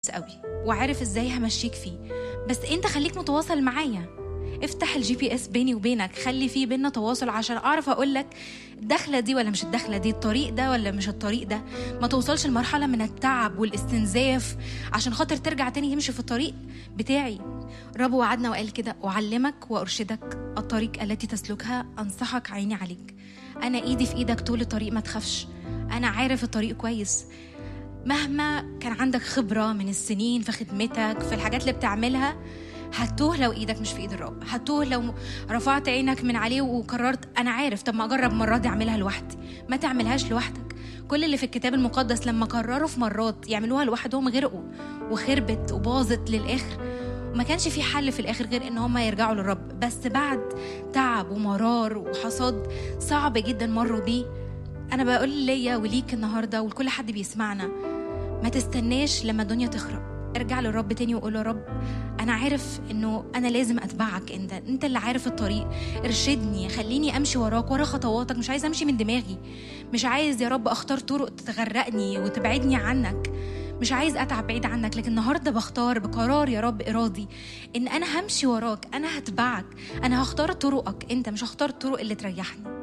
كويس قوي وعارف ازاي همشيك فيه بس انت خليك متواصل معايا افتح الجي بي اس بيني وبينك خلي فيه بينا تواصل عشان اعرف اقول لك الدخله دي ولا مش الدخله دي الطريق ده ولا مش الطريق ده ما توصلش لمرحله من التعب والاستنزاف عشان خاطر ترجع تاني تمشي في الطريق بتاعي رب وعدنا وقال كده اعلمك وارشدك الطريق التي تسلكها انصحك عيني عليك انا ايدي في ايدك طول الطريق ما تخافش انا عارف الطريق كويس مهما كان عندك خبرة من السنين في خدمتك في الحاجات اللي بتعملها هتوه لو ايدك مش في ايد الرب هتوه لو رفعت عينك من عليه وقررت انا عارف طب ما اجرب مرة دي اعملها لوحدي ما تعملهاش لوحدك كل اللي في الكتاب المقدس لما قرروا في مرات يعملوها لوحدهم غرقوا وخربت وباظت للاخر وما كانش في حل في الاخر غير ان هم يرجعوا للرب بس بعد تعب ومرار وحصاد صعب جدا مروا بيه انا بقول ليا وليك النهارده ولكل حد بيسمعنا ما تستناش لما الدنيا تخرب ارجع للرب تاني وقول له رب انا عارف انه انا لازم اتبعك انت انت اللي عارف الطريق ارشدني خليني امشي وراك ورا خطواتك مش عايز امشي من دماغي مش عايز يا رب اختار طرق تغرقني وتبعدني عنك مش عايز اتعب بعيد عنك لكن النهارده بختار بقرار يا رب ارادي ان انا همشي وراك انا هتبعك انا هختار طرقك انت مش هختار الطرق اللي تريحني